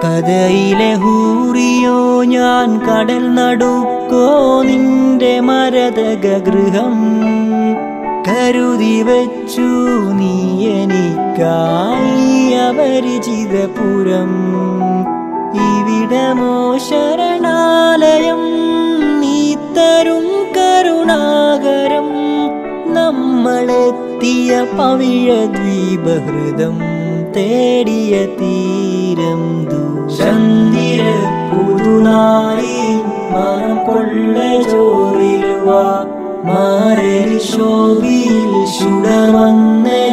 കഥയിലെ ഹൂറിയോ ഞാൻ കടൽ നടുക്കോ നിന്റെ മരതക ഗൃഹം കരുതി വെച്ചു നീ എനിക്കായി അപരിചിതപുരം ഇവിടമോ ശരണാലയം നീ തരും കരുണാകരം നമ്മളെത്തിയ പവിഴ ദ്വീപഹൃതം തേടിയ തീരം ദൂരന്തിര പുതുനാരി മനം കൊള്ള ചോറിലുവ മാരരി ശോഭിയിൽ ശുടർ വന്നേ